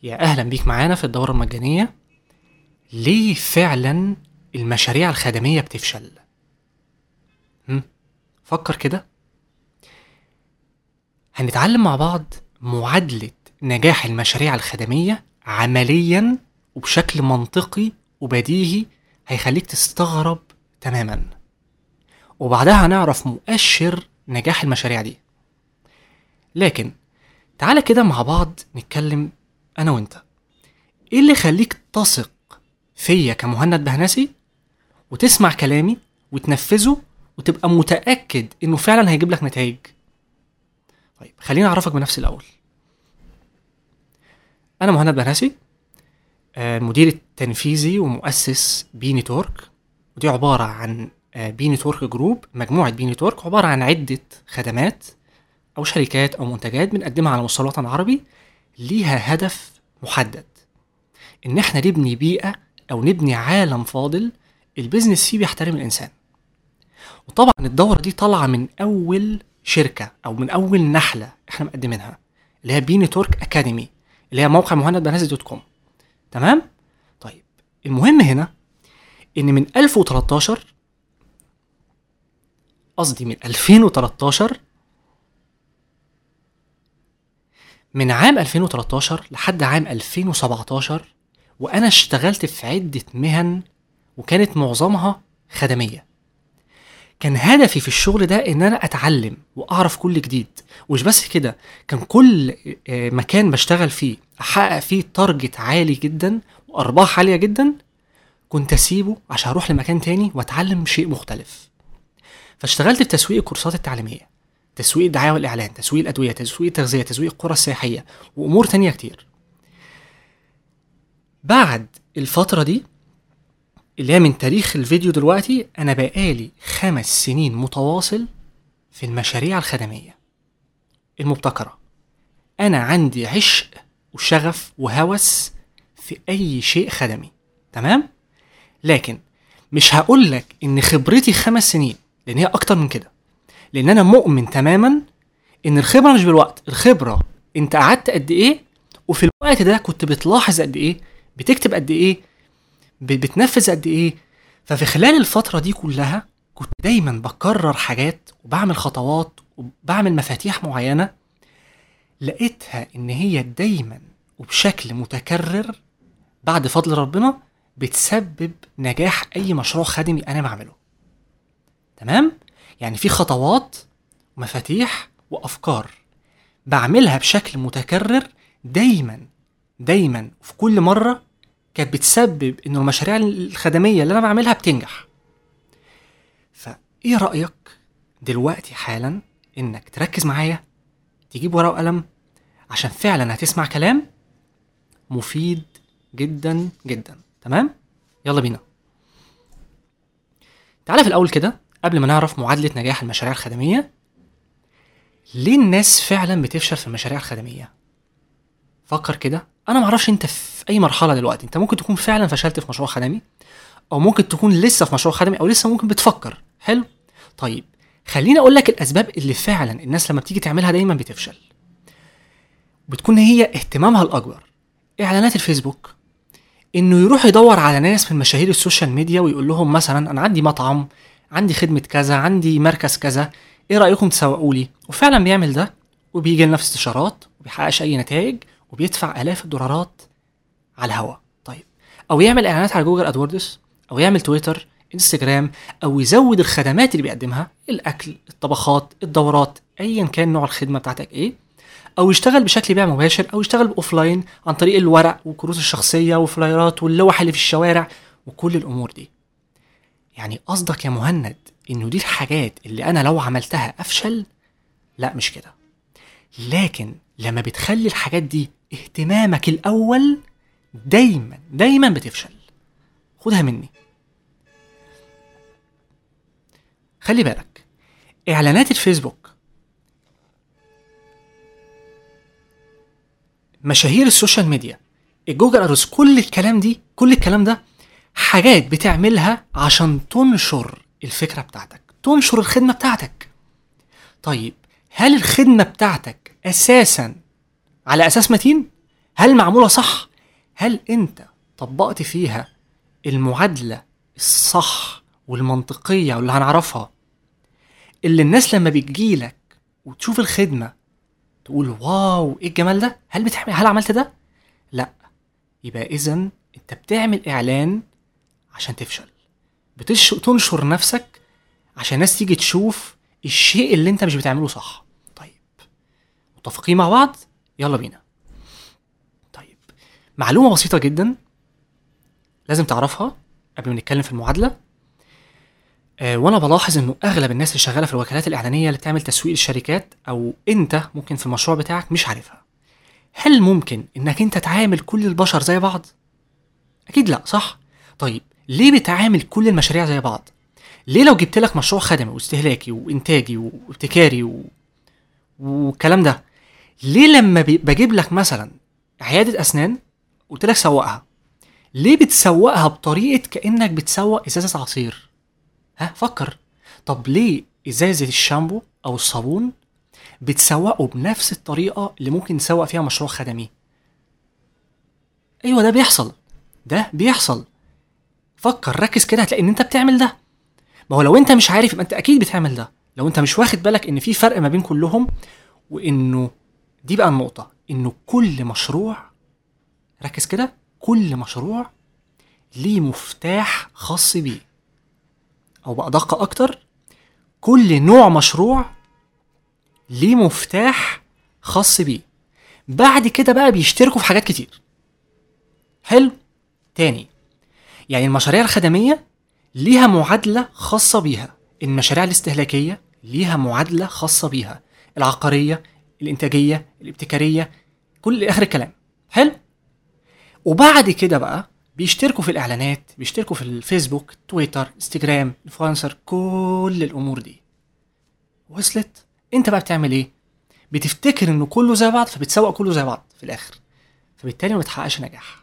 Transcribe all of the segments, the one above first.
يا أهلا بيك معانا في الدورة المجانية ليه فعلا المشاريع الخدمية بتفشل؟ هم؟ فكر كده هنتعلم مع بعض معادلة نجاح المشاريع الخدمية عمليا وبشكل منطقي وبديهي هيخليك تستغرب تماما وبعدها هنعرف مؤشر نجاح المشاريع دي لكن تعالى كده مع بعض نتكلم انا وانت ايه اللي يخليك تثق فيا كمهند بهنسي وتسمع كلامي وتنفذه وتبقى متاكد انه فعلا هيجيب لك نتائج طيب خليني اعرفك بنفسي الاول انا مهند بهنسي آه، المدير التنفيذي ومؤسس بي نتورك ودي عباره عن آه، بي نتورك جروب مجموعه بي نتورك عباره عن عده خدمات او شركات او منتجات بنقدمها على مستوى الوطن العربي ليها هدف محدد ان احنا نبني بيئه او نبني عالم فاضل البيزنس فيه بيحترم الانسان وطبعا الدوره دي طالعه من اول شركه او من اول نحله احنا مقدمينها اللي هي بي نتورك اكاديمي اللي هي موقع مهند بنازل دوت كوم تمام طيب المهم هنا ان من 1013 قصدي من 2013 من عام 2013 لحد عام 2017 وانا اشتغلت في عدة مهن وكانت معظمها خدمية كان هدفي في الشغل ده ان انا اتعلم واعرف كل جديد ومش بس كده كان كل آه، مكان بشتغل فيه احقق فيه تارجت عالي جدا وارباح عالية جدا كنت اسيبه عشان اروح لمكان تاني واتعلم شيء مختلف فاشتغلت في تسويق الكورسات التعليمية تسويق الدعاية والإعلان تسويق الأدوية تسويق التغذية تسويق القرى السياحية وأمور تانية كتير بعد الفترة دي اللي هي من تاريخ الفيديو دلوقتي أنا بقالي خمس سنين متواصل في المشاريع الخدمية المبتكرة أنا عندي عشق وشغف وهوس في أي شيء خدمي تمام؟ لكن مش هقول لك إن خبرتي خمس سنين لأن هي أكتر من كده لان انا مؤمن تماما ان الخبره مش بالوقت الخبره انت قعدت قد ايه وفي الوقت ده كنت بتلاحظ قد ايه بتكتب قد ايه ب- بتنفذ قد ايه ففي خلال الفتره دي كلها كنت دايما بكرر حاجات وبعمل خطوات وبعمل مفاتيح معينه لقيتها ان هي دايما وبشكل متكرر بعد فضل ربنا بتسبب نجاح اي مشروع خدمي انا بعمله تمام يعني في خطوات ومفاتيح وافكار بعملها بشكل متكرر دايما دايما في كل مره كانت بتسبب ان المشاريع الخدميه اللي انا بعملها بتنجح فايه رايك دلوقتي حالا انك تركز معايا تجيب ورقه وقلم عشان فعلا هتسمع كلام مفيد جدا جدا تمام يلا بينا تعالى في الاول كده قبل ما نعرف معادله نجاح المشاريع الخدميه ليه الناس فعلا بتفشل في المشاريع الخدميه فكر كده انا معرفش انت في اي مرحله دلوقتي انت ممكن تكون فعلا فشلت في مشروع خدمي او ممكن تكون لسه في مشروع خدمي او لسه ممكن بتفكر حلو طيب خليني اقول لك الاسباب اللي فعلا الناس لما بتيجي تعملها دايما بتفشل بتكون هي اهتمامها الاكبر اعلانات الفيسبوك انه يروح يدور على ناس من مشاهير السوشيال ميديا ويقول لهم مثلا انا عندي مطعم عندي خدمه كذا عندي مركز كذا ايه رايكم تسوقوا لي وفعلا بيعمل ده وبيجي لنا في استشارات وبيحققش اي نتائج وبيدفع الاف الدولارات على الهوا طيب او يعمل اعلانات على جوجل ادوردز او يعمل تويتر انستجرام او يزود الخدمات اللي بيقدمها الاكل الطبخات الدورات ايا كان نوع الخدمه بتاعتك ايه او يشتغل بشكل بيع مباشر او يشتغل باوفلاين عن طريق الورق والكروت الشخصيه وفلايرات واللوح اللي في الشوارع وكل الامور دي يعني قصدك يا مهند انه دي الحاجات اللي انا لو عملتها افشل لا مش كده لكن لما بتخلي الحاجات دي اهتمامك الاول دايما دايما بتفشل خدها مني خلي بالك اعلانات الفيسبوك مشاهير السوشيال ميديا الجوجل ادرس كل الكلام دي كل الكلام ده حاجات بتعملها عشان تنشر الفكره بتاعتك تنشر الخدمه بتاعتك طيب هل الخدمه بتاعتك اساسا على اساس متين هل معموله صح هل انت طبقت فيها المعادله الصح والمنطقيه واللي هنعرفها اللي الناس لما بتجيلك وتشوف الخدمه تقول واو ايه الجمال ده هل بتعمل هل عملت ده لا يبقى اذا انت بتعمل اعلان عشان تفشل بتش... تنشر نفسك عشان الناس تيجي تشوف الشيء اللي انت مش بتعمله صح طيب متفقين مع بعض يلا بينا طيب معلومه بسيطه جدا لازم تعرفها قبل ما نتكلم في المعادله آه وانا بلاحظ انه اغلب الناس اللي شغاله في الوكالات الاعلانيه اللي بتعمل تسويق للشركات او انت ممكن في المشروع بتاعك مش عارفها هل ممكن انك انت تعامل كل البشر زي بعض اكيد لا صح طيب ليه بتعامل كل المشاريع زي بعض ليه لو جبت لك مشروع خدمي واستهلاكي وانتاجي وابتكاري و... والكلام ده ليه لما ب... بجيب لك مثلا عياده اسنان قلت لك سوقها ليه بتسوقها بطريقه كانك بتسوق ازازه عصير ها فكر طب ليه ازازه الشامبو او الصابون بتسوقه بنفس الطريقه اللي ممكن نسوق فيها مشروع خدمي ايوه ده بيحصل ده بيحصل فكر ركز كده هتلاقي ان انت بتعمل ده ما هو لو انت مش عارف يبقى انت اكيد بتعمل ده لو انت مش واخد بالك ان في فرق ما بين كلهم وانه دي بقى النقطه انه كل مشروع ركز كده كل مشروع ليه مفتاح خاص بيه او بقى دقه اكتر كل نوع مشروع ليه مفتاح خاص بيه بعد كده بقى بيشتركوا في حاجات كتير حلو تاني يعني المشاريع الخدميه ليها معادله خاصه بيها المشاريع الاستهلاكيه ليها معادله خاصه بيها العقاريه الانتاجيه الابتكاريه كل اخر الكلام حلو وبعد كده بقى بيشتركوا في الاعلانات بيشتركوا في الفيسبوك تويتر انستجرام انفلونسر كل الامور دي وصلت انت بقى بتعمل ايه بتفتكر انه كله زي بعض فبتسوق كله زي بعض في الاخر فبالتالي ما بتحققش نجاح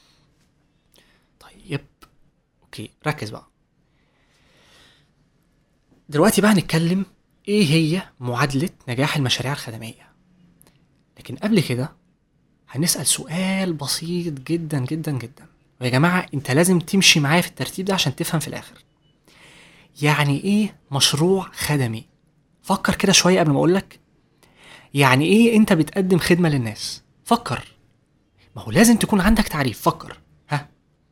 طيب اوكي ركز بقى دلوقتي بقى هنتكلم ايه هي معادلة نجاح المشاريع الخدمية لكن قبل كده هنسأل سؤال بسيط جدا جدا جدا ويا جماعة انت لازم تمشي معايا في الترتيب ده عشان تفهم في الاخر يعني ايه مشروع خدمي فكر كده شوية قبل ما اقولك يعني ايه انت بتقدم خدمة للناس فكر ما هو لازم تكون عندك تعريف فكر ها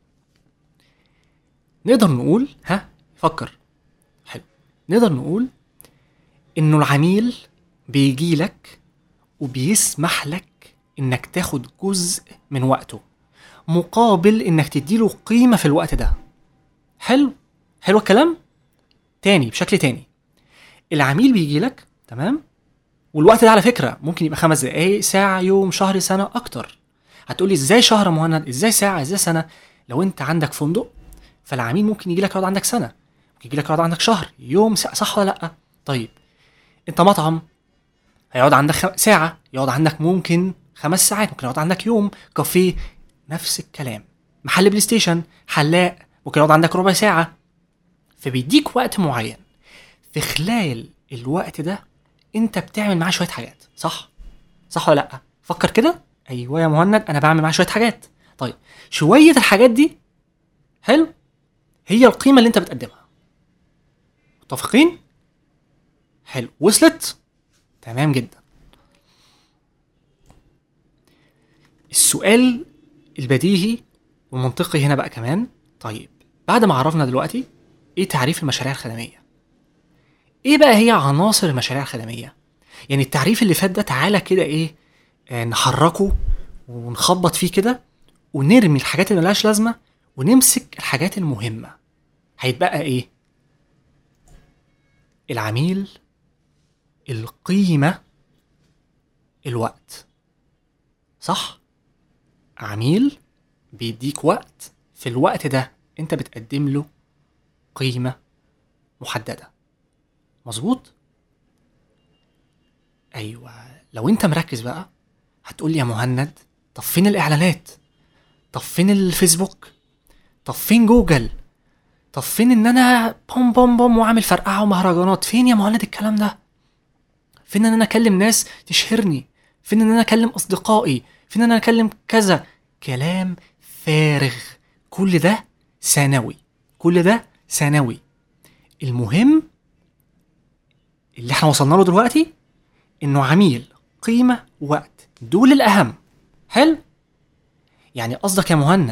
نقدر نقول ها فكر حلو نقدر نقول انه العميل بيجي لك وبيسمح لك انك تاخد جزء من وقته مقابل انك تديله قيمة في الوقت ده حلو حلو الكلام تاني بشكل تاني العميل بيجي لك تمام والوقت ده على فكرة ممكن يبقى خمس دقايق ساعة يوم شهر سنة أكتر هتقولي ازاي شهر مهند ازاي ساعة ازاي سنة لو انت عندك فندق فالعميل ممكن يجي لك يقعد عندك سنة ممكن يجي لك يقعد عندك شهر يوم ساعة صح ولا لأ طيب انت مطعم هيقعد عندك خم... ساعة يقعد عندك ممكن خمس ساعات ممكن يقعد عندك يوم كافيه نفس الكلام محل بلاي ستيشن حلاق ممكن يقعد عندك ربع ساعة فبيديك وقت معين في خلال الوقت ده انت بتعمل معاه شوية حاجات صح؟ صح ولا لأ؟ فكر كده ايوه يا مهند انا بعمل معاه شوية حاجات طيب شوية الحاجات دي حلو هي القيمة اللي انت بتقدمها متفقين؟ حلو وصلت؟ تمام جدا السؤال البديهي والمنطقي هنا بقى كمان طيب بعد ما عرفنا دلوقتي ايه تعريف المشاريع الخدميه ايه بقى هي عناصر المشاريع الخدميه يعني التعريف اللي فات ده تعالى كده ايه آه نحركه ونخبط فيه كده ونرمي الحاجات اللي ملهاش لازمه ونمسك الحاجات المهمه هيتبقى ايه العميل القيمه الوقت صح عميل بيديك وقت في الوقت ده انت بتقدم له قيمة محددة مظبوط ايوه لو انت مركز بقى هتقول لي يا مهند طب فين الاعلانات طب فين الفيسبوك طب فين جوجل طب فين ان انا بوم بوم بوم واعمل فرقعه ومهرجانات فين يا مهند الكلام ده فين ان انا اكلم ناس تشهرني فين ان انا اكلم اصدقائي في ان انا اكلم كذا كلام فارغ كل ده ثانوي كل ده ثانوي المهم اللي احنا وصلنا له دلوقتي انه عميل قيمه وقت دول الاهم حلو يعني قصدك يا مهند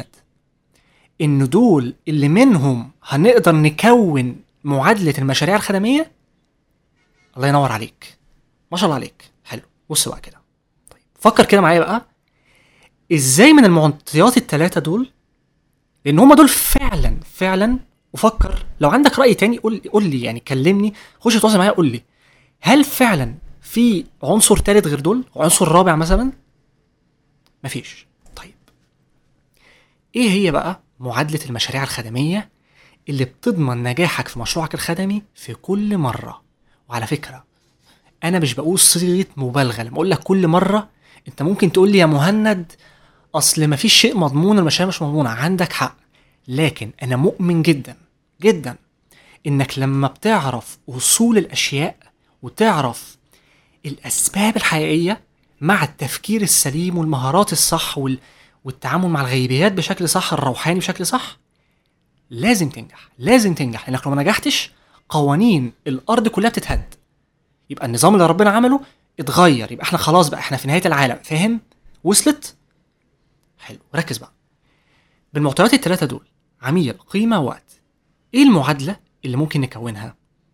ان دول اللي منهم هنقدر نكون معادله المشاريع الخدميه الله ينور عليك ما شاء الله عليك حلو بص بقى كده طيب فكر كده معايا بقى ازاي من المعطيات الثلاثه دول لان هما دول فعلا فعلا وفكر لو عندك راي تاني قول قول لي يعني كلمني خش تواصل معايا قول لي هل فعلا في عنصر ثالث غير دول عنصر رابع مثلا مفيش طيب ايه هي بقى معادله المشاريع الخدميه اللي بتضمن نجاحك في مشروعك الخدمي في كل مره وعلى فكره انا مش بقول صيغه مبالغه لما اقول لك كل مره انت ممكن تقول لي يا مهند اصل مفيش شيء مضمون المشاريع مش مضمونه عندك حق لكن انا مؤمن جدا جدا انك لما بتعرف اصول الاشياء وتعرف الاسباب الحقيقيه مع التفكير السليم والمهارات الصح وال... والتعامل مع الغيبيات بشكل صح الروحاني بشكل صح لازم تنجح لازم تنجح لانك لو ما نجحتش قوانين الارض كلها بتتهد يبقى النظام اللي ربنا عمله اتغير يبقى احنا خلاص بقى احنا في نهايه العالم فاهم وصلت حلو ركز بقى بالمعطيات الثلاثه دول عميل قيمه وقت ايه المعادله اللي ممكن نكونها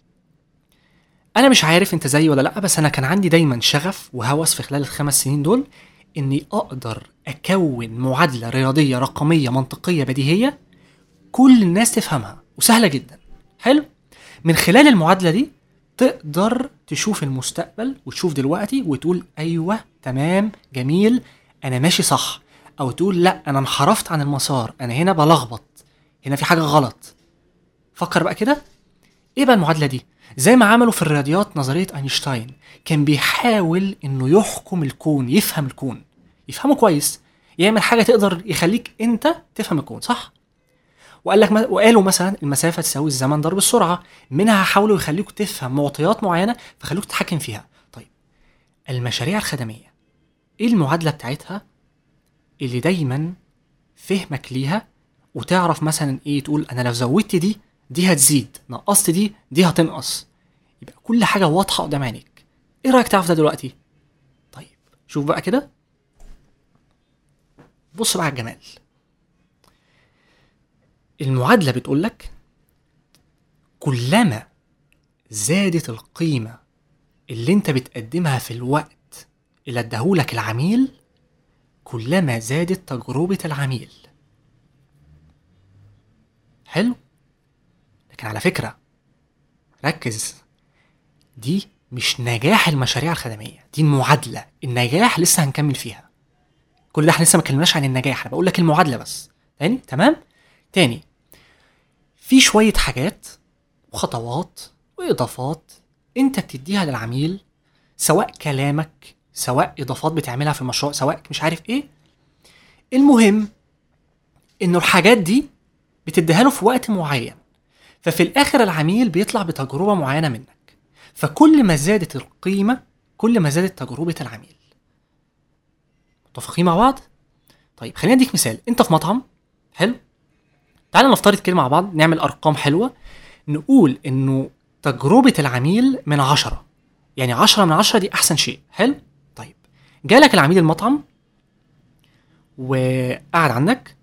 انا مش عارف انت زيي ولا لا بس انا كان عندي دايما شغف وهوس في خلال الخمس سنين دول اني اقدر اكون معادله رياضيه رقميه منطقيه بديهيه كل الناس تفهمها وسهله جدا حلو من خلال المعادله دي تقدر تشوف المستقبل وتشوف دلوقتي وتقول ايوه تمام جميل انا ماشي صح او تقول لا انا انحرفت عن المسار انا هنا بلخبط هنا في حاجه غلط فكر بقى كده ايه بقى المعادله دي زي ما عملوا في الرياضيات نظريه اينشتاين كان بيحاول انه يحكم الكون يفهم الكون يفهمه كويس يعمل حاجه تقدر يخليك انت تفهم الكون صح وقال لك وقالوا مثلا المسافه تساوي الزمن ضرب السرعه منها حاولوا يخليك تفهم معطيات معينه فخلوك تتحكم فيها طيب المشاريع الخدميه ايه المعادله بتاعتها اللي دايما فهمك ليها وتعرف مثلا ايه تقول انا لو زودت دي دي هتزيد نقصت دي دي هتنقص يبقى كل حاجه واضحه قدام عينيك ايه رايك تعرف ده دلوقتي طيب شوف بقى كده بص بقى على الجمال المعادله بتقول لك كلما زادت القيمه اللي انت بتقدمها في الوقت اللي اداهولك العميل كلما زادت تجربه العميل حلو لكن على فكره ركز دي مش نجاح المشاريع الخدميه دي المعادله النجاح لسه هنكمل فيها كل ده احنا لسه ما اتكلمناش عن النجاح انا بقول لك المعادله بس تاني تمام تاني في شويه حاجات وخطوات واضافات انت بتديها للعميل سواء كلامك سواء اضافات بتعملها في المشروع سواء مش عارف ايه المهم انه الحاجات دي بتديها له في وقت معين ففي الاخر العميل بيطلع بتجربه معينه منك فكل ما زادت القيمه كل ما زادت تجربه العميل متفقين مع بعض طيب خلينا اديك مثال انت في مطعم حلو تعال نفترض كده مع بعض نعمل ارقام حلوه نقول انه تجربه العميل من عشرة يعني عشرة من عشرة دي احسن شيء حلو طيب جالك العميل المطعم وقعد عندك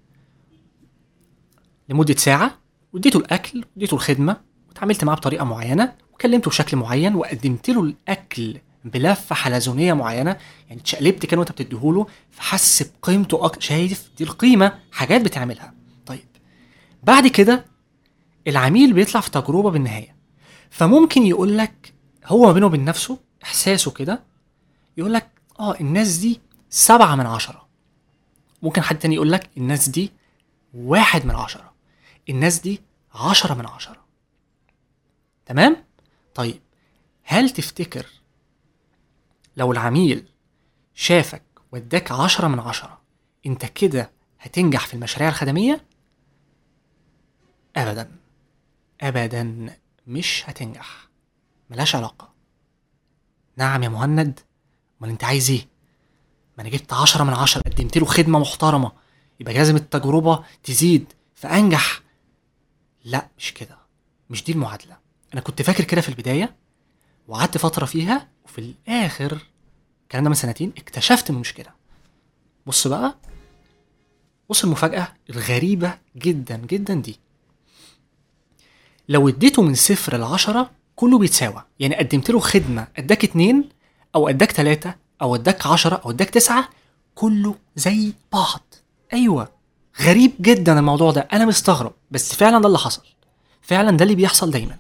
لمده ساعه واديته الاكل واديته الخدمه وتعاملت معاه بطريقه معينه وكلمته بشكل معين وقدمت له الاكل بلفه حلزونيه معينه يعني اتشقلبت كده وانت بتديهوله فحس بقيمته أك... شايف دي القيمه حاجات بتعملها طيب بعد كده العميل بيطلع في تجربه بالنهايه فممكن يقول لك هو ما بينه وبين نفسه احساسه كده يقول لك اه الناس دي سبعة من عشرة ممكن حد تاني يقول لك الناس دي واحد من عشرة الناس دي عشرة من عشرة تمام؟ طيب هل تفتكر لو العميل شافك واداك عشرة من عشرة انت كده هتنجح في المشاريع الخدمية؟ أبدا أبدا مش هتنجح ملهاش علاقة نعم يا مهند امال انت عايز ايه؟ ما انا جبت عشرة من عشرة قدمت له خدمه محترمه يبقى لازم التجربه تزيد فانجح لا مش كده مش دي المعادله انا كنت فاكر كده في البدايه وقعدت فتره فيها وفي الاخر الكلام ده من سنتين اكتشفت المشكله بص بقى بص المفاجاه الغريبه جدا جدا دي لو اديته من صفر لعشرة كله بيتساوى يعني قدمت له خدمة اداك اتنين او اداك تلاتة او اداك عشرة او اداك تسعة كله زي بعض ايوه غريب جدا الموضوع ده انا مستغرب بس فعلا ده اللي حصل فعلا ده اللي بيحصل دايما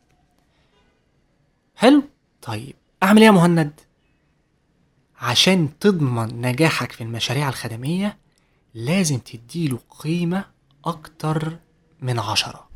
حلو طيب اعمل ايه يا مهند عشان تضمن نجاحك في المشاريع الخدمية لازم تديله قيمة أكتر من عشرة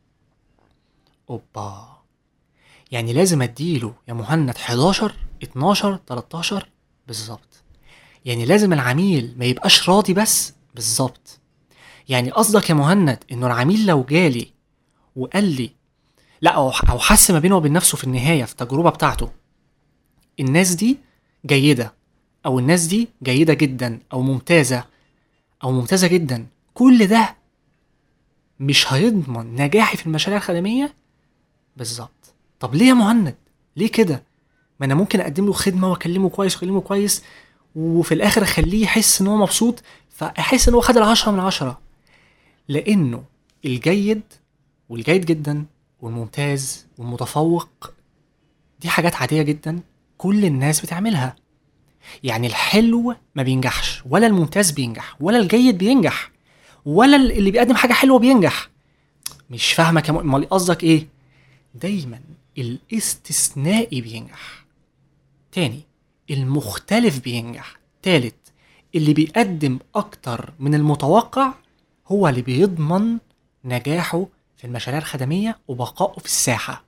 أوبا يعني لازم أديله يا مهند 11 12 13 بالظبط يعني لازم العميل ما يبقاش راضي بس بالظبط يعني قصدك يا مهند انه العميل لو جالي وقال لي لا او او حس ما بينه وبين نفسه في النهايه في التجربه بتاعته الناس دي جيده او الناس دي جيده جدا او ممتازه او ممتازه جدا كل ده مش هيضمن نجاحي في المشاريع الخدميه بالظبط طب ليه يا مهند ليه كده ما انا ممكن اقدم له خدمه واكلمه كويس واكلمه كويس وفي الاخر اخليه يحس ان هو مبسوط فاحس ان هو خد العشرة من عشرة لانه الجيد والجيد جدا والممتاز والمتفوق دي حاجات عاديه جدا كل الناس بتعملها يعني الحلو ما بينجحش ولا الممتاز بينجح ولا الجيد بينجح ولا اللي بيقدم حاجه حلوه بينجح مش فاهمك يا امال قصدك ايه دايما الاستثنائي بينجح تاني المختلف بينجح تالت اللي بيقدم اكتر من المتوقع هو اللي بيضمن نجاحه في المشاريع الخدمية وبقائه في الساحة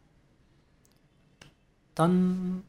طن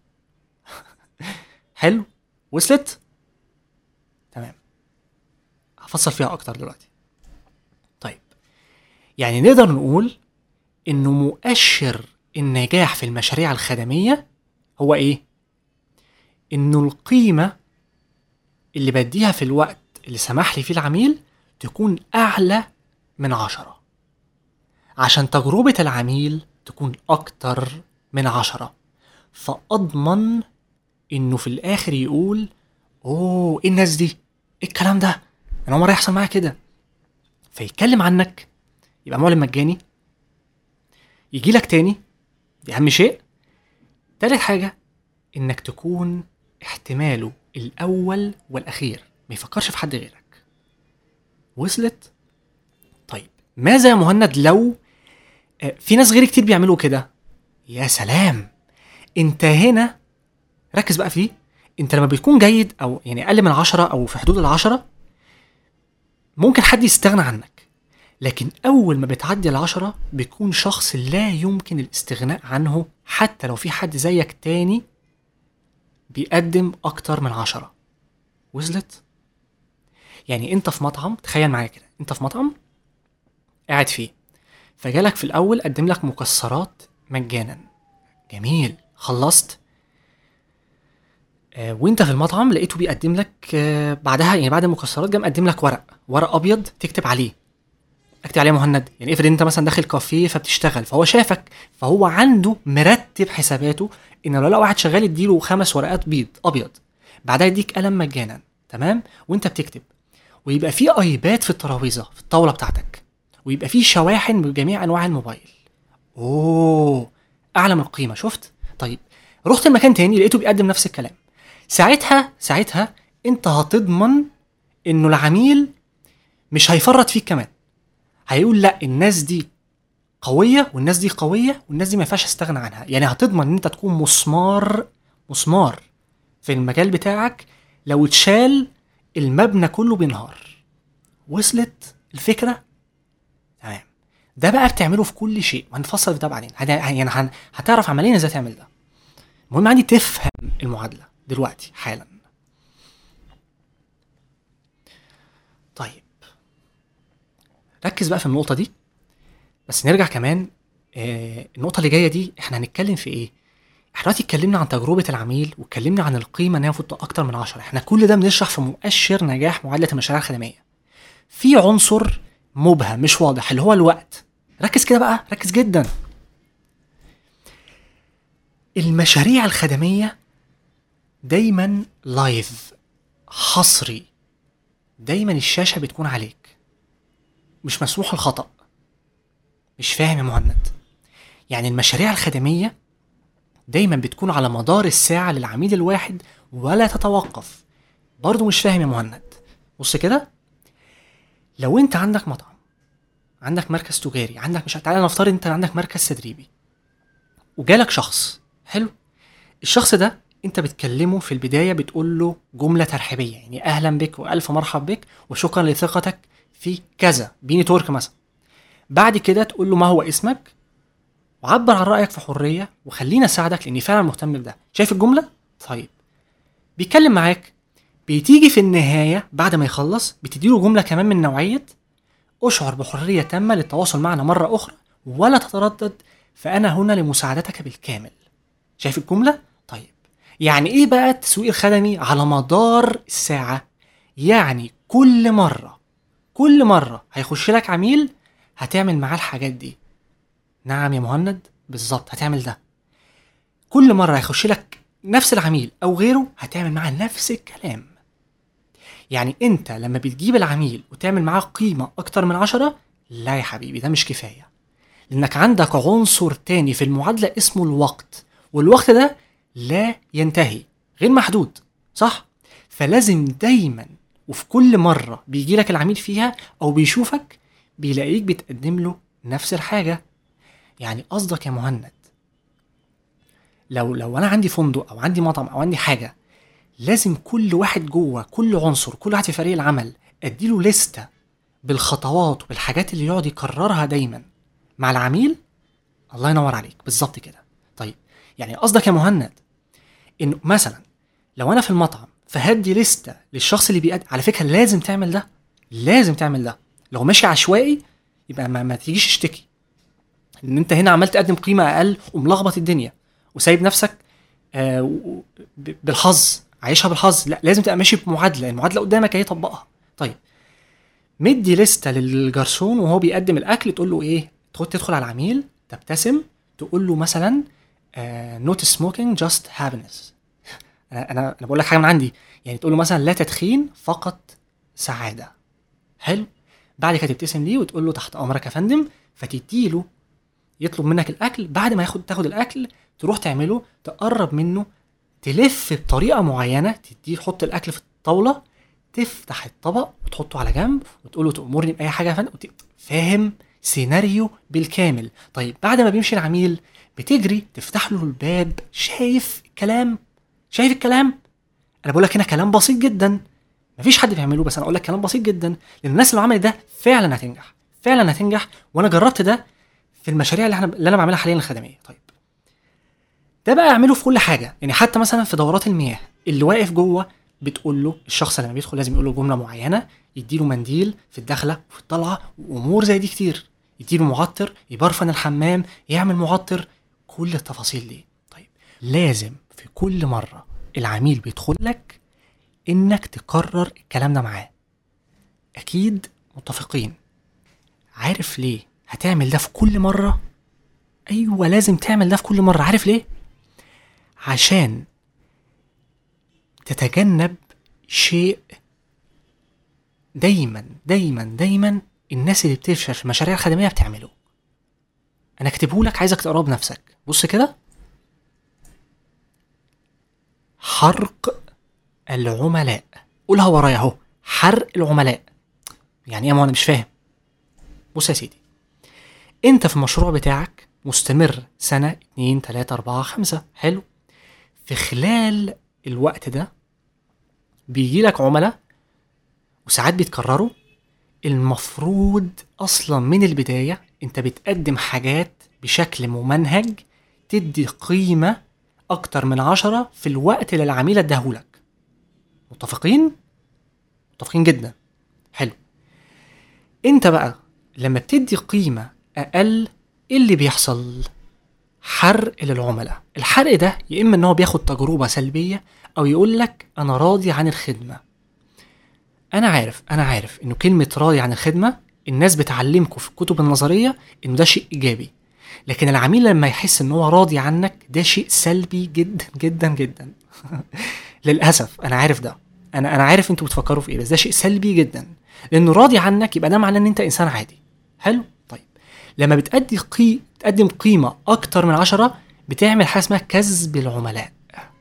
حلو وصلت تمام هفصل فيها اكتر دلوقتي طيب يعني نقدر نقول انه مؤشر النجاح في المشاريع الخدمية هو ايه انه القيمة اللي بديها في الوقت اللي سمح لي فيه العميل تكون اعلى من عشرة عشان تجربة العميل تكون اكتر من عشرة فاضمن انه في الاخر يقول اوه ايه الناس دي ايه الكلام ده انا عمر يحصل معايا كده فيتكلم عنك يبقى معلن مجاني يجي لك تاني دي اهم شيء تالت حاجه انك تكون احتماله الاول والاخير ما يفكرش في حد غيرك وصلت طيب ماذا يا مهند لو آه، في ناس غيري كتير بيعملوا كده يا سلام انت هنا ركز بقى فيه انت لما بتكون جيد او يعني اقل من عشرة او في حدود العشرة ممكن حد يستغنى عنك لكن اول ما بتعدي العشرة بيكون شخص لا يمكن الاستغناء عنه حتى لو في حد زيك تاني بيقدم اكتر من عشرة وصلت يعني انت في مطعم تخيل معايا كده انت في مطعم قاعد فيه فجالك في الاول قدم لك مكسرات مجانا جميل خلصت آه، وانت في المطعم لقيته بيقدم لك آه، بعدها يعني بعد المكسرات جه مقدم لك ورق ورق ابيض تكتب عليه اكتب عليه مهند يعني افرض انت مثلا داخل كافيه فبتشتغل فهو شافك فهو عنده مرتب حساباته ان لو لقى واحد شغال يديله خمس ورقات بيض ابيض بعدها يديك قلم مجانا تمام وانت بتكتب ويبقى في ايباد في الترابيزه في الطاوله بتاعتك ويبقى في شواحن بجميع انواع الموبايل اوه اعلى من القيمه شفت طيب رحت المكان تاني لقيته بيقدم نفس الكلام ساعتها ساعتها انت هتضمن انه العميل مش هيفرط فيك كمان هيقول لا الناس دي قويه والناس دي قويه والناس دي ما ينفعش استغنى عنها يعني هتضمن ان انت تكون مسمار مسمار في المجال بتاعك لو اتشال المبنى كله بينهار وصلت الفكره تمام ده بقى بتعمله في كل شيء وهنفصل في ده بعدين هن- يعني هن- هتعرف عمليا ازاي تعمل ده المهم عندي تفهم المعادله دلوقتي حالا طيب ركز بقى في النقطه دي بس نرجع كمان آه النقطه اللي جايه دي احنا هنتكلم في ايه احنا دلوقتي اتكلمنا عن تجربه العميل واتكلمنا عن القيمه ان هي المفروض تبقى اكتر من 10 احنا كل ده بنشرح في مؤشر نجاح معادله المشاريع الخدميه في عنصر مبهم مش واضح اللي هو الوقت ركز كده بقى ركز جدا المشاريع الخدميه دايما لايف حصري دايما الشاشه بتكون عليك مش مسموح الخطا مش فاهم يا مهند يعني المشاريع الخدميه دايما بتكون على مدار الساعه للعميل الواحد ولا تتوقف برضه مش فاهم يا مهند بص كده لو انت عندك مطعم عندك مركز تجاري عندك مش تعالى نفترض انت عندك مركز تدريبي وجالك شخص حلو الشخص ده انت بتكلمه في البدايه بتقول له جمله ترحيبيه يعني اهلا بك والف مرحب بك وشكرا لثقتك في كذا بي نتورك مثلا بعد كده تقول له ما هو اسمك وعبر عن رايك في حريه وخليني اساعدك لاني فعلا مهتم بده شايف الجمله طيب بيتكلم معاك بتيجي في النهايه بعد ما يخلص بتديله جمله كمان من نوعيه اشعر بحريه تامه للتواصل معنا مره اخرى ولا تتردد فانا هنا لمساعدتك بالكامل شايف الجمله طيب يعني ايه بقى التسويق الخدمي على مدار الساعه يعني كل مره كل مره هيخش لك عميل هتعمل معاه الحاجات دي نعم يا مهند بالظبط هتعمل ده كل مره هيخش لك نفس العميل او غيره هتعمل معاه نفس الكلام يعني انت لما بتجيب العميل وتعمل معاه قيمه اكتر من عشرة لا يا حبيبي ده مش كفايه لانك عندك عنصر تاني في المعادله اسمه الوقت والوقت ده لا ينتهي غير محدود صح فلازم دايما وفي كل مره بيجي لك العميل فيها او بيشوفك بيلاقيك بتقدم له نفس الحاجه يعني قصدك يا مهند لو لو انا عندي فندق او عندي مطعم او عندي حاجه لازم كل واحد جوه كل عنصر كل واحد في فريق العمل اديله لستة بالخطوات وبالحاجات اللي يقعد يكررها دايما مع العميل الله ينور عليك بالظبط كده طيب يعني قصدك يا مهند انه مثلا لو انا في المطعم فهدي لستة للشخص اللي بيقدم على فكره لازم تعمل ده لازم تعمل ده لو ماشي عشوائي يبقى ما, ما تيجيش تشتكي ان انت هنا عمال تقدم قيمه اقل وملخبط الدنيا وسايب نفسك آه و- ب- بالحظ عايشها بالحظ لا لازم تبقى ماشي بمعادله المعادله قدامك اهي طبقها طيب مدي لستة للجرسون وهو بيقدم الاكل تقول له ايه تدخل تدخل على العميل تبتسم تقول له مثلا نوت سموكينج جاست هابينس انا انا انا بقول لك حاجه من عندي يعني تقول له مثلا لا تدخين فقط سعاده حلو بعد كده تبتسم ليه وتقول له تحت امرك يا فندم فتديله يطلب منك الاكل بعد ما ياخد تاخد الاكل تروح تعمله تقرب منه تلف بطريقه معينه تديه تحط الاكل في الطاوله تفتح الطبق وتحطه على جنب وتقول له تامرني باي حاجه يا فندم وت- فاهم سيناريو بالكامل طيب بعد ما بيمشي العميل بتجري تفتح له الباب شايف الكلام شايف الكلام انا بقول لك هنا كلام بسيط جدا مفيش حد بيعمله بس انا اقول لك كلام بسيط جدا لان الناس اللي عملت ده فعلا هتنجح فعلا هتنجح وانا جربت ده في المشاريع اللي احنا اللي انا بعملها حاليا الخدميه طيب ده بقى اعمله في كل حاجه يعني حتى مثلا في دورات المياه اللي واقف جوه بتقول له الشخص لما بيدخل لازم يقول له جمله معينه يديله منديل في الدخله وفي الطلعه وامور زي دي كتير يديله معطر يبرفن الحمام يعمل معطر كل التفاصيل دي طيب لازم في كل مره العميل بيدخل لك انك تكرر الكلام ده معاه اكيد متفقين عارف ليه هتعمل ده في كل مره ايوه لازم تعمل ده في كل مره عارف ليه عشان تتجنب شيء دايما دايما دايما الناس اللي بتفشل في المشاريع الخدميه بتعمله انا كاتبه لك عايزك تقراه بنفسك بص كده حرق العملاء قولها ورايا اهو حرق العملاء يعني ايه ما انا مش فاهم بص يا سيدي انت في المشروع بتاعك مستمر سنة اتنين تلاتة اربعة خمسة حلو في خلال الوقت ده بيجي لك عملاء وساعات بيتكرروا المفروض اصلا من البداية انت بتقدم حاجات بشكل ممنهج تدي قيمة اكتر من عشرة في الوقت اللي العميل اداهولك متفقين؟ متفقين جدا حلو انت بقى لما بتدي قيمة اقل ايه اللي بيحصل حرق للعملاء الحرق ده يا اما ان هو بياخد تجربه سلبيه او يقول لك انا راضي عن الخدمه انا عارف انا عارف انه كلمه راضي عن الخدمه الناس بتعلمكم في الكتب النظريه انه ده شيء ايجابي لكن العميل لما يحس ان هو راضي عنك ده شيء سلبي جدا جدا جدا للاسف انا عارف ده انا انا عارف انتوا بتفكروا في ايه بس ده شيء سلبي جدا لانه راضي عنك يبقى ده معناه ان انت انسان عادي حلو طيب لما بتأدي قي... بتقدم قيمه اكتر من عشرة بتعمل حاجه اسمها كسب العملاء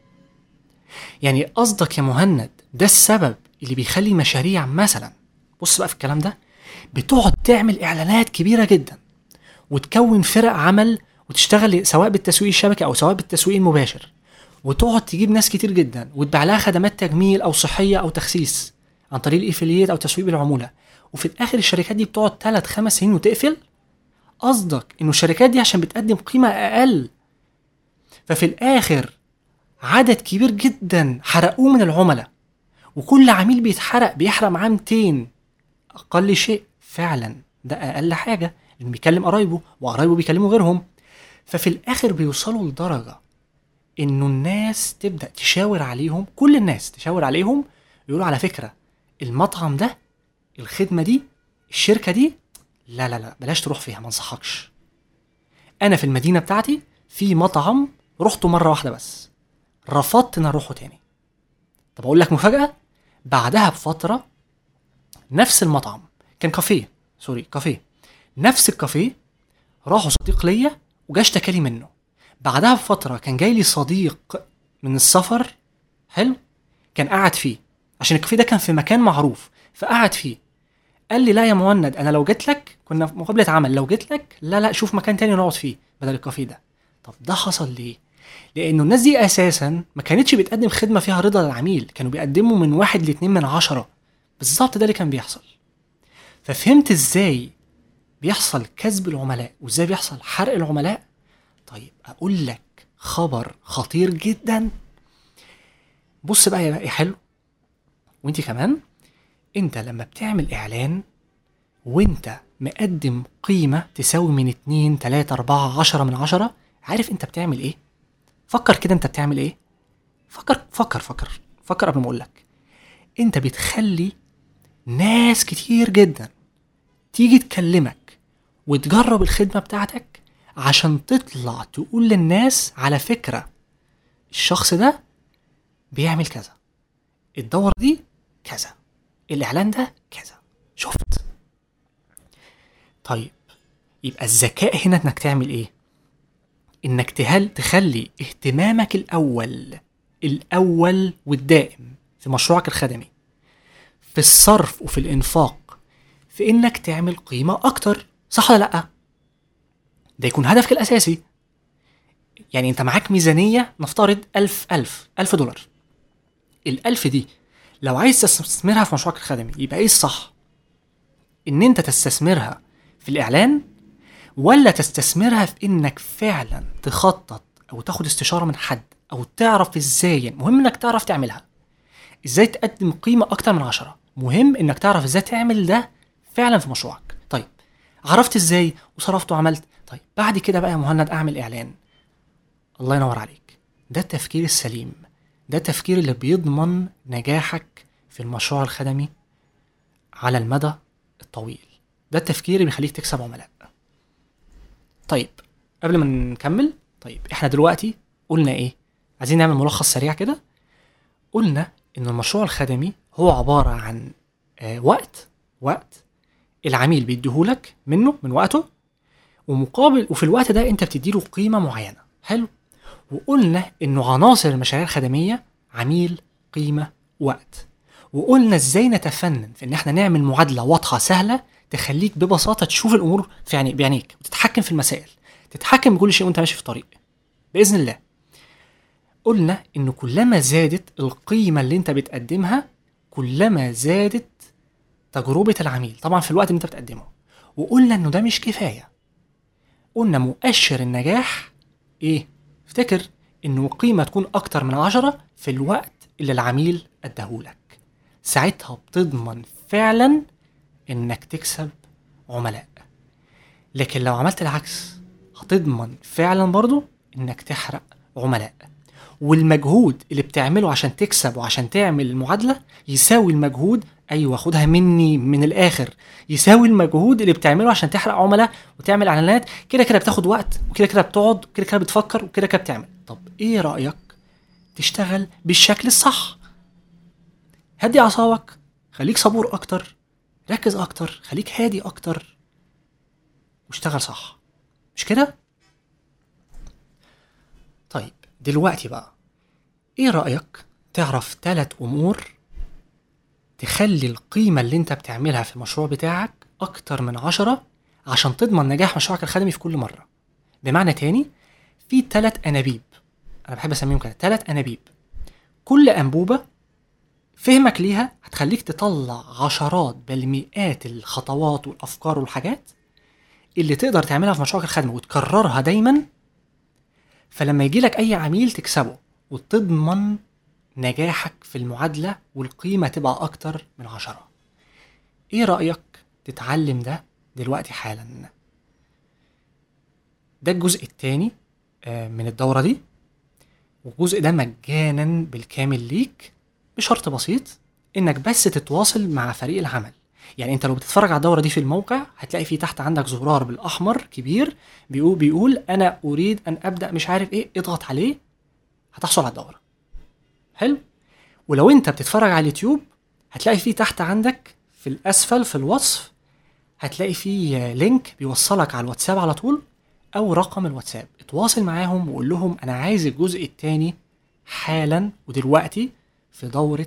يعني قصدك يا مهند ده السبب اللي بيخلي مشاريع مثلا بص بقى في الكلام ده بتقعد تعمل اعلانات كبيره جدا وتكون فرق عمل وتشتغل سواء بالتسويق الشبكي او سواء بالتسويق المباشر وتقعد تجيب ناس كتير جدا وتبيع لها خدمات تجميل او صحيه او تخسيس عن طريق الافليات او تسويق بالعموله وفي الاخر الشركات دي بتقعد 3 5 سنين وتقفل قصدك انه الشركات دي عشان بتقدم قيمه اقل ففي الاخر عدد كبير جدا حرقوه من العملاء وكل عميل بيتحرق بيحرق معاه 200 اقل شيء فعلا ده اقل حاجه لانه بيكلم قرايبه وقرايبه بيكلموا غيرهم ففي الاخر بيوصلوا لدرجه انه الناس تبدا تشاور عليهم كل الناس تشاور عليهم يقولوا على فكره المطعم ده الخدمه دي الشركه دي لا لا لا بلاش تروح فيها ما انصحكش انا في المدينه بتاعتي في مطعم رحته مره واحده بس رفضت ان اروحه تاني طب اقول لك مفاجاه بعدها بفتره نفس المطعم كان كافيه سوري كافيه نفس الكافيه راحوا صديق ليا وجا اشتكى لي منه بعدها بفتره كان جاي لي صديق من السفر حلو كان قاعد فيه عشان الكافيه ده كان في مكان معروف فقعد فيه قال لي لا يا مهند انا لو جيت لك كنا في مقابله عمل لو جيت لك لا لا شوف مكان تاني نقعد فيه بدل الكافيه ده طب ده حصل ليه لانه الناس دي اساسا ما كانتش بتقدم خدمه فيها رضا للعميل كانوا بيقدموا من واحد لاتنين من عشرة بالظبط ده اللي كان بيحصل ففهمت ازاي بيحصل كسب العملاء وازاي بيحصل حرق العملاء طيب اقول لك خبر خطير جدا بص بقى يا بقى حلو وانت كمان انت لما بتعمل اعلان وانت مقدم قيمة تساوي من اتنين تلاتة اربعة عشرة من عشرة عارف انت بتعمل ايه فكر كده انت بتعمل ايه فكر فكر فكر فكر قبل ما اقولك انت بتخلي ناس كتير جدا تيجي تكلمك وتجرب الخدمة بتاعتك عشان تطلع تقول للناس على فكرة الشخص ده بيعمل كذا الدورة دي كذا الإعلان ده كذا شفت طيب يبقى الذكاء هنا انك تعمل ايه انك تهل تخلي اهتمامك الاول الاول والدائم في مشروعك الخدمي في الصرف وفي الانفاق في انك تعمل قيمة اكتر صح ولا لا ده يكون هدفك الاساسي يعني انت معاك ميزانية نفترض ألف ألف ألف دولار الألف دي لو عايز تستثمرها في مشروعك الخدمي يبقى ايه الصح ان انت تستثمرها في الاعلان ولا تستثمرها في انك فعلا تخطط او تاخد استشاره من حد او تعرف ازاي المهم انك تعرف تعملها ازاي تقدم قيمه اكتر من عشرة مهم انك تعرف ازاي تعمل ده فعلا في مشروعك طيب عرفت ازاي وصرفت وعملت طيب بعد كده بقى يا مهند اعمل اعلان الله ينور عليك ده التفكير السليم ده التفكير اللي بيضمن نجاحك في المشروع الخدمي على المدى الطويل ده التفكير اللي بيخليك تكسب عملاء طيب قبل ما نكمل طيب احنا دلوقتي قلنا ايه عايزين نعمل ملخص سريع كده قلنا ان المشروع الخدمي هو عبارة عن آه وقت وقت العميل بيديهولك منه من وقته ومقابل وفي الوقت ده انت بتديله قيمة معينة حلو وقلنا انه عناصر المشاريع الخدمية عميل قيمة وقت وقلنا ازاي نتفنن في ان احنا نعمل معادلة واضحة سهلة تخليك ببساطة تشوف الامور في يعني بعينيك وتتحكم في المسائل تتحكم بكل شيء وانت ماشي في الطريق باذن الله قلنا ان كلما زادت القيمة اللي انت بتقدمها كلما زادت تجربة العميل طبعا في الوقت اللي انت بتقدمه وقلنا انه ده مش كفاية قلنا مؤشر النجاح ايه افتكر انه قيمة تكون اكتر من عشرة في الوقت اللي العميل اداهولك ساعتها بتضمن فعلا انك تكسب عملاء لكن لو عملت العكس هتضمن فعلا برضو انك تحرق عملاء والمجهود اللي بتعمله عشان تكسب وعشان تعمل المعادله يساوي المجهود ايوه خدها مني من الاخر يساوي المجهود اللي بتعمله عشان تحرق عملاء وتعمل اعلانات كده كده بتاخد وقت وكده كده بتقعد وكده كده بتفكر وكده كده بتعمل طب ايه رايك تشتغل بالشكل الصح هدي اعصابك خليك صبور اكتر ركز اكتر خليك هادي اكتر واشتغل صح مش كده طيب دلوقتي بقى ايه رأيك تعرف تلات امور تخلي القيمة اللي انت بتعملها في المشروع بتاعك اكتر من عشرة عشان تضمن نجاح مشروعك الخدمي في كل مرة بمعنى تاني في تلات انابيب انا بحب اسميهم كده تلات انابيب كل انبوبة فهمك ليها هتخليك تطلع عشرات بل مئات الخطوات والافكار والحاجات اللي تقدر تعملها في مشروعك الخدمي وتكررها دايما فلما يجي لك اي عميل تكسبه وتضمن نجاحك في المعادلة والقيمة تبقى أكتر من عشرة إيه رأيك تتعلم ده دلوقتي حالا ده الجزء التاني آه، من الدورة دي والجزء ده مجانا بالكامل ليك بشرط بسيط انك بس تتواصل مع فريق العمل يعني انت لو بتتفرج على الدوره دي في الموقع هتلاقي في تحت عندك زرار بالاحمر كبير بيقول بيقول انا اريد ان ابدا مش عارف ايه اضغط عليه هتحصل على الدوره حلو ولو انت بتتفرج على اليوتيوب هتلاقي في تحت عندك في الاسفل في الوصف هتلاقي في لينك بيوصلك على الواتساب على طول او رقم الواتساب اتواصل معاهم وقول لهم انا عايز الجزء الثاني حالا ودلوقتي في دوره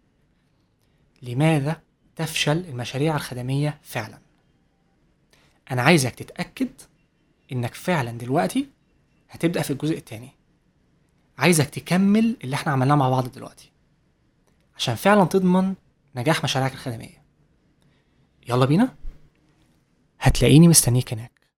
لماذا تفشل المشاريع الخدميه فعلا انا عايزك تتاكد انك فعلا دلوقتي هتبدا في الجزء الثاني عايزك تكمل اللي احنا عملناه مع بعض دلوقتي عشان فعلا تضمن نجاح مشاريعك الخدميه يلا بينا هتلاقيني مستنيك هناك